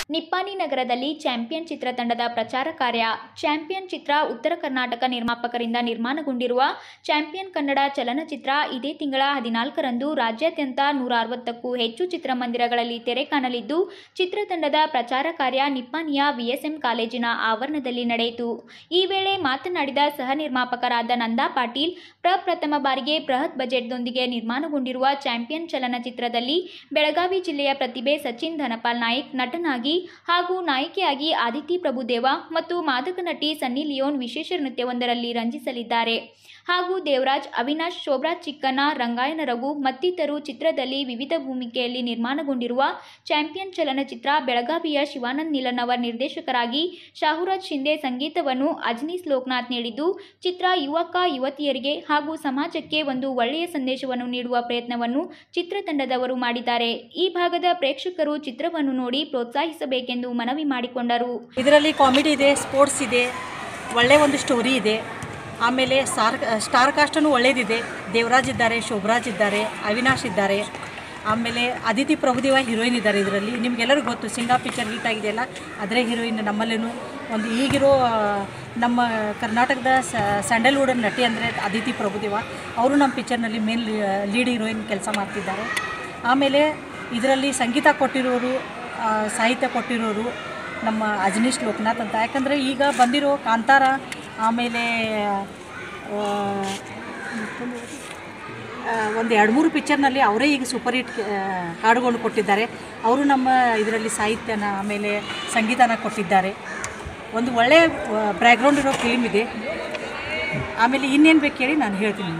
ನಿಪ್ಪಾಣಿ ನಗರದಲ್ಲಿ ಚಾಂಪಿಯನ್ ಚಿತ್ರತಂಡದ ಪ್ರಚಾರ ಕಾರ್ಯ ಚಾಂಪಿಯನ್ ಚಿತ್ರ ಉತ್ತರ ಕರ್ನಾಟಕ ನಿರ್ಮಾಪಕರಿಂದ ನಿರ್ಮಾಣಗೊಂಡಿರುವ ಚಾಂಪಿಯನ್ ಕನ್ನಡ ಚಲನಚಿತ್ರ ಇದೇ ತಿಂಗಳ ಹದಿನಾಲ್ಕರಂದು ರಾಜ್ಯಾದ್ಯಂತ ನೂರ ಅರವತ್ತಕ್ಕೂ ಹೆಚ್ಚು ಚಿತ್ರಮಂದಿರಗಳಲ್ಲಿ ತೆರೆ ಕಾಣಲಿದ್ದು ಚಿತ್ರತಂಡದ ಪ್ರಚಾರ ಕಾರ್ಯ ನಿಪ್ಪಾಣಿಯ ವಿಎಸ್ಎಂ ಕಾಲೇಜಿನ ಆವರಣದಲ್ಲಿ ನಡೆಯಿತು ಈ ವೇಳೆ ಮಾತನಾಡಿದ ಸಹ ನಿರ್ಮಾಪಕರಾದ ನಂದಾ ಪಾಟೀಲ್ ಪ್ರಪ್ರಥಮ ಬಾರಿಗೆ ಬೃಹತ್ ಬಜೆಟ್ದೊಂದಿಗೆ ನಿರ್ಮಾಣಗೊಂಡಿರುವ ಚಾಂಪಿಯನ್ ಚಲನಚಿತ್ರದಲ್ಲಿ ಬೆಳಗಾವಿ ಜಿಲ್ಲೆಯ ಪ್ರತಿಭೆ ಸಚಿನ್ ಧನಪಾಲ್ ನಾಯ್ಕ್ ನಟನಾಗಿ ಹಾಗೂ ನಾಯಕಿಯಾಗಿ ಆದಿತಿ ಪ್ರಭುದೇವ ಮತ್ತು ಮಾದಕ ನಟಿ ಸನ್ನಿ ಲಿಯೋನ್ ವಿಶೇಷ ನೃತ್ಯವೊಂದರಲ್ಲಿ ರಂಜಿಸಲಿದ್ದಾರೆ ಹಾಗೂ ದೇವರಾಜ್ ಅವಿನಾಶ್ ಶೋಭರಾಜ್ ಚಿಕ್ಕಣ್ಣ ರಂಗಾಯಣ ರಘು ಮತ್ತಿತರರು ಚಿತ್ರದಲ್ಲಿ ವಿವಿಧ ಭೂಮಿಕೆಯಲ್ಲಿ ನಿರ್ಮಾಣಗೊಂಡಿರುವ ಚಾಂಪಿಯನ್ ಚಲನಚಿತ್ರ ಬೆಳಗಾವಿಯ ಶಿವಾನಂದ್ ನೀಲನ್ ಅವರ ನಿರ್ದೇಶಕರಾಗಿ ಶಾಹುರಾಜ್ ಶಿಂದೆ ಸಂಗೀತವನ್ನು ಅಜ್ನೀಸ್ ಲೋಕನಾಥ್ ನೀಡಿದ್ದು ಚಿತ್ರ ಯುವಕ ಯುವತಿಯರಿಗೆ ಹಾಗೂ ಸಮಾಜಕ್ಕೆ ಒಂದು ಒಳ್ಳೆಯ ಸಂದೇಶವನ್ನು ನೀಡುವ ಪ್ರಯತ್ನವನ್ನು ಚಿತ್ರತಂಡದವರು ಮಾಡಿದ್ದಾರೆ ಈ ಭಾಗದ ಪ್ರೇಕ್ಷಕರು ಚಿತ್ರವನ್ನು ನೋಡಿ ಪ್ರೋತ್ಸಾಹಿಸಬೇಕೆಂದು ಮನವಿ ಮಾಡಿಕೊಂಡರು ಇದರಲ್ಲಿ ಕಾಮಿಡಿ ಇದೆ ಸ್ಪೋರ್ಟ್ಸ್ ಇದೆ ಒಳ್ಳೆಯ ಒಂದು ಸ್ಟೋರಿ ಇದೆ ಆಮೇಲೆ ಸ್ಟಾರ್ ಸ್ಟಾರ್ ಕಾಸ್ಟನ್ನು ಒಳ್ಳೇದಿದೆ ದೇವರಾಜ್ ಇದ್ದಾರೆ ಶೋಭರಾಜ್ ಇದ್ದಾರೆ ಅವಿನಾಶ್ ಇದ್ದಾರೆ ಆಮೇಲೆ ಅದಿತಿ ಪ್ರಭುದೇವ ಹೀರೋಯಿನ್ ಇದ್ದಾರೆ ಇದರಲ್ಲಿ ನಿಮಗೆಲ್ಲರಿಗೂ ಗೊತ್ತು ಸಿಂಗಾ ಪಿಕ್ಚರ್ ಹಿಟ್ ಆಗಿದೆಯಲ್ಲ ಅದರೇ ಹೀರೋಯಿನ್ ನಮ್ಮಲ್ಲೂ ಒಂದು ಈಗಿರೋ ಆ, ನಮ್ಮ ಕರ್ನಾಟಕದ ಸ್ಯಾಂಡಲ್ವುಡ್ ನಟಿ ಅಂದರೆ ಅದಿತಿ ಪ್ರಭುದೇವ ಅವರು ನಮ್ಮ ಪಿಕ್ಚರ್ನಲ್ಲಿ ಮೇನ್ ಲೀಡ್ ಹೀರೋಯಿನ್ ಕೆಲಸ ಮಾಡ್ತಿದ್ದಾರೆ ಆಮೇಲೆ ಇದರಲ್ಲಿ ಸಂಗೀತ ಕೊಟ್ಟಿರೋರು ಆ, ಸಾಹಿತ್ಯ ಕೊಟ್ಟಿರೋರು ನಮ್ಮ ಅಜನೀಶ್ ಲೋಕನಾಥ್ ಅಂತ ಯಾಕಂದರೆ ಈಗ ಬಂದಿರೋ ಕಾಂತಾರ ಆಮೇಲೆ ಆ, ಆ, ಒಂದು ಎರಡು ಮೂರು ಪಿಕ್ಚರ್ನಲ್ಲಿ ಅವರೇ ಈಗ ಸೂಪರ್ ಹಿಟ್ ಹಾಡುಗಳು ಕೊಟ್ಟಿದ್ದಾರೆ ಅವರು ನಮ್ಮ ಇದರಲ್ಲಿ ಸಾಹಿತ್ಯನ ಆಮೇಲೆ ಸಂಗೀತನ ಕೊಟ್ಟಿದ್ದಾರೆ ಒಂದು ಒಳ್ಳೆಯ ಬ್ಯಾಕ್ಗ್ರೌಂಡ್ ಇರೋ ಫಿಲ್ಮ್ ಇದೆ ಆಮೇಲೆ ಇನ್ನೇನು ಬೇಕು ಹೇಳಿ ನಾನು ಹೇಳ್ತೀನಿ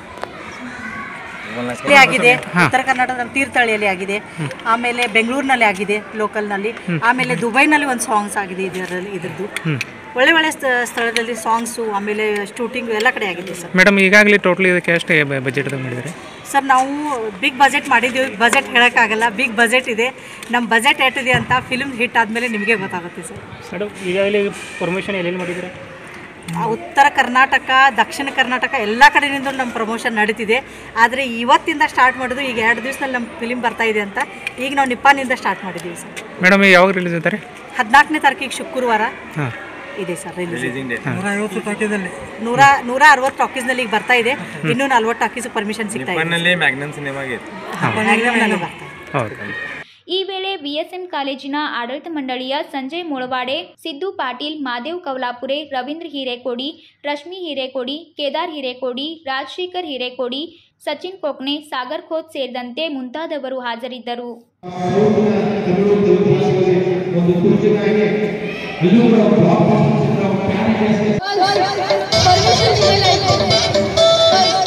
ಇಲ್ಲಿ ಆಗಿದೆ ಉತ್ತರ ಕರ್ನಾಟಕದಲ್ಲಿ ತೀರ್ಥಹಳ್ಳಿಯಲ್ಲಿ ಆಗಿದೆ ಆಮೇಲೆ ಬೆಂಗಳೂರಿನಲ್ಲಿ ಆಗಿದೆ ಲೋಕಲ್ನಲ್ಲಿ ಆಮೇಲೆ ದುಬೈನಲ್ಲಿ ಒಂದು ಸಾಂಗ್ಸ್ ಆಗಿದೆ ಇದರಲ್ಲಿ ಇದ್ರದ್ದು ಒಳ್ಳೆ ಒಳ್ಳೆ ಸ್ಥ- ಸ್ಥಳದಲ್ಲಿ ಸಾಂಗ್ಸು ಆಮೇಲೆ ಶೂಟಿಂಗ್ ಎಲ್ಲ ಕಡೆ ಆಗಿದೆ ಸರ್ ಮೇಡಮ್ ಈಗಾಗಲೇ ಟೋಟಲಿ ಇದಕ್ಕೆ ಎಷ್ಟು ಬಜೆಟ್ದಾಗ ಮಾಡಿದ್ದಾರೆ ಸರ್ ನಾವು ಬಿಗ್ ಬಜೆಟ್ ಮಾಡಿದ್ದೀವಿ ಬಜೆಟ್ ಹೇಳೋಕ್ಕಾಗಲ್ಲ ಬಿಗ್ ಬಜೆಟ್ ಇದೆ ನಮ್ಮ ಬಜೆಟ್ ಎಷ್ಟಿದೆ ಅಂತ ಫಿಲ್ಮ್ ಹಿಟ್ ಆದಮೇಲೆ ನಿಮಗೆ ಗೊತ್ತಾಗುತ್ತೆ ಸರ್ ಮೇಡಮ್ ಈಗಾಗಲೇ ಪ್ರಮೋಷನ್ ಎಲ್ಲೆಲ್ಲಿ ಮಾಡಿದ್ದಾರೆ ಆ ಉತ್ತರ ಕರ್ನಾಟಕ ದಕ್ಷಿಣ ಕರ್ನಾಟಕ ಎಲ್ಲ ಕಡೆಯಿಂದ ನಮ್ಮ ಪ್ರಮೋಷನ್ ನಡೀತಿದೆ ಆದರೆ ಇವತ್ತಿಂದ ಸ್ಟಾರ್ಟ್ ಮಾಡೋದು ಈಗ ಎರಡು ದಿವಸದಲ್ಲಿ ನಮ್ಮ ಫಿಲಿಮ್ ಬರ್ತಾ ಇದೆ ಅಂತ ಈಗ ನಾವು ನಿಪ್ಪಾನಿಂದ ಸ್ಟಾರ್ಟ್ ಮಾಡಿದ್ದೀವಿ ಸರ್ ಮೇಡಮ್ ಯಾವಾಗ ರಿಲೀಸ್ ಅಂತಾರೆ ಹದಿನಾಲ್ಕನೇ ತಾರೀಕಿಗೆ ಶುಕ್ರವಾರ ಹಾಂ ಇದೆ ಸರ್ ರಿಲೀಸ್ ನೂರ ನೂರ ಅರವತ್ತು ಟಾಕೀಸ್ನಲ್ಲಿ ಈಗ ಬರ್ತಾ ಇದೆ ಇನ್ನೂ ನಲ್ವತ್ತು ಟಾಕೀಸ್ ಪರ್ಮಿಷನ್ ಸಿಗ್ತಾ ಇದೆ ನಿಪ್ಪನ್ನಲ್ಲಿ ಮ್ಯಾಗ್ನಮ್ ಸಿನಿಮಾಗೆ ಮ್ಯಾಗ್ನಮ್ನಲ್ಲಿ ಬರ್ತಾ ಇದೆ ಹೌದು ಈ ವೇಳೆ ವಿಎಸ್ಎಂ ಕಾಲೇಜಿನ ಆಡಳಿತ ಮಂಡಳಿಯ ಸಂಜಯ್ ಮುಳವಾಡೆ ಸಿದ್ದು ಪಾಟೀಲ್ ಮಾದೇವ್ ಕವಲಾಪುರೆ ರವೀಂದ್ರ ಹಿರೇಕೋಡಿ ರಶ್ಮಿ ಹಿರೇಕೋಡಿ ಕೇದಾರ್ ಹಿರೇಕೋಡಿ ರಾಜಶೇಖರ್ ಹಿರೇಕೋಡಿ ಸಚಿನ್ ಕೊಕ್ನೆ ಸಾಗರ್ ಖೋತ್ ಸೇರಿದಂತೆ ಮುಂತಾದವರು ಹಾಜರಿದ್ದರು परमिशन दिलेलं आहे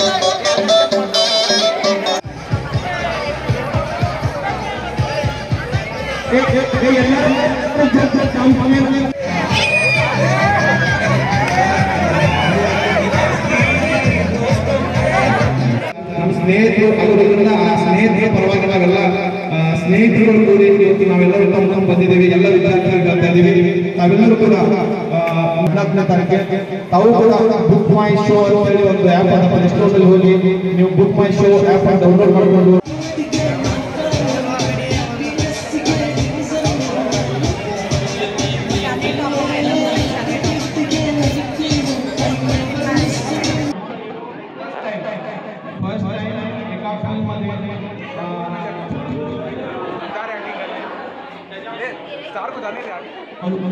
ನಮ್ಮ ಸ್ನೇಹಿತರು ಅವರಿಂದ ಆ ಸ್ನೇಹಿತರ ಪರವಾಗಿ ನಾವೆಲ್ಲ ಆ, ಸ್ನೇಹಿತರುಗಳು ಕೂಡಿ ಇವತ್ತು ನಾವೆಲ್ಲರೂ ತಮ್ಮ ಬಂದಿದ್ದೀವಿ ಎಲ್ಲ ವಿದ್ಯಾರ್ಥಿಗಳು ಬರ್ತಾ ಇದ್ದೀವಿ ತಾವೆಲ್ಲರೂ ಕೂಡ ಹದಿನಾಲ್ಕನೇ ತಾರೀಕಿಗೆ ತಾವು ಕೂಡ ಬುಕ್ ಮೈ ಶೋ ಅಂತ ಹೇಳಿ ಒಂದು ಆ್ಯಪ್ ಅನ್ನ ಪ್ಲೇ ಸ್ಟೋರ್ ಹೋಗಿ ನೀವು ಬುಕ್ ಮೈ ಶೋ ಆ್ಯಪ್ ಅನ್ನು ಡೌನ್ಲೋಡ್ ಮಾಡಿಕೊಂಡು फर्स्ट टाइम एका फिल्ममध्ये hello hello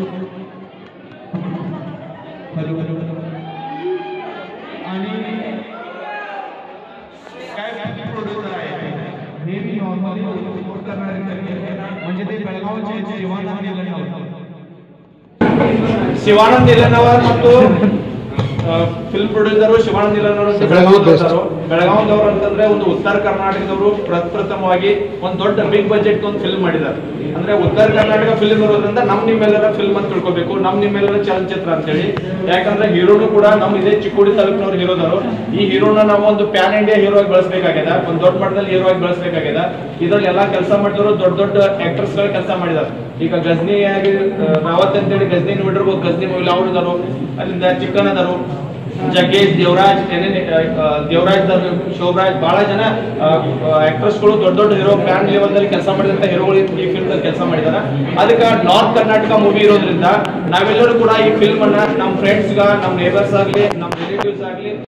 hello hello hello आणि काय प्रोड्युसर आहे हे मी नॉर्मली सपोर्ट करणारे म्हणजे ते बेळगावचे शिवानंद निलंगावर ಶಿವಾನಂದ್ ಇಲ್ಲನವರ್ ಮತ್ತು ಫಿಲ್ಮ್ ಪ್ರೊಡ್ಯೂಸರು ಶಿವಾನಂದ್ ಇಲ್ಲನವರು ಬೆಳಗಾವದವರು ಅಂತಂದ್ರೆ ಒಂದು ಉತ್ತರ ಕರ್ನಾಟಕದವರು ಪ್ರಪ್ರಥಮವಾಗಿ ಒಂದು ದೊಡ್ಡ ಬಿಗ್ ಬಜೆಟ್ ಒಂದು ಫಿಲ್ಮ್ ಮಾಡಿದ್ದಾರೆ ಅಂದ್ರೆ ಉತ್ತರ ಕರ್ನಾಟಕ ಫಿಲ್ಮ್ ಇರೋದ್ರಿಂದ ನಮ್ ನಿಮ್ಮೆಲ್ಲರ ಫಿಲ್ಮ್ ಅಂತ ತಿಳ್ಕೊಬೇಕು ನಮ್ ನಿಮ್ಮೆಲ್ಲರ ಚಲನಚಿತ್ರ ಅಂತ ಹೇಳಿ ಯಾಕಂದ್ರೆ ಹೀರೋನು ಕೂಡ ನಮ್ ಇದೇ ಚಿಕ್ಕೋಡಿ ತಾಲೂಕಿನವ್ರು ಹೀರೋದವರು ಈ ಹೀರೋನ ನಾವು ಒಂದು ಪ್ಯಾನ್ ಇಂಡಿಯಾ ಹೀರೋ ಆಗಿ ಬೆಳೆಸಬೇಕಾಗ್ಯದ ಒಂದು ದೊಡ್ಡ ಮಟ್ಟದಲ್ಲಿ ಹೀರೋ ಆಗಿ ಬೆಳೆಸಬೇಕಾಗ್ಯದ ಇದ್ರಲ್ಲಿ ಎಲ್ಲಾ ಕೆಲಸ ಮಾಡಿದವರು ದೊಡ್ಡ ದೊಡ್ಡ ಆಕ್ಟರ್ಸ್ ಗಳು ಕೆಲಸ ಮಾಡಿದ್ದಾರೆ ಈಗ ಗಜ್ನಿ ಆಗಿ ಆ, ರಾವತ್ ಅಂತೇಳಿ ಗಜ್ನಿ ನೋಡಿರ್ಬೋದು ಗಜ್ನಿ ಮೂವಿ ಅವ್ರು ಇದಾರು ಅಲ್ಲಿಂದ ಚಿಕ್ಕನ್ ಅದಾರು ಜಗ್ಗೇಶ್ ದೇವರಾಜ್ ಏನೇನ್ ಆ, ದೇವರಾಜ್ ದ- ಶೋಭರಾಜ್ ಬಹಳ ಜನ ಆಕ್ಟರ್ಸ್ಗಳು ದೊಡ್ಡ ದೊಡ್ಡ ಹೀರೋ ಬ್ಯಾಂಡ್ ಲೆವೆಲ್ ದಲ್ಲಿ ಕೆಲಸ ಮಾಡಿದಂತ ಹೀರೋಗಳು ಈ ಫಿಲ್ಮ್ ದಲ್ಲಿ ಕೆಲಸ ಮಾಡಿದಾರೆ ಅದಕ್ಕೆ ನಾರ್ತ್ ಕರ್ನಾಟಕ ಮೂವಿ ಇರೋದ್ರಿಂದ ನಾವೆಲ್ಲರೂ ಕೂಡ ಈ ಫಿಲ್ಮ್ ಅನ್ನ ನಮ್ಮ ಫ್ರೆಂಡ್ಸ್ ನಮ್ಮ ನೇಬರ್ಸ್ ಆಗ್ಲಿ ನಮ್ಮ ರಿಲೇಟಿವ್ಸ್ ಆಗ್ಲಿ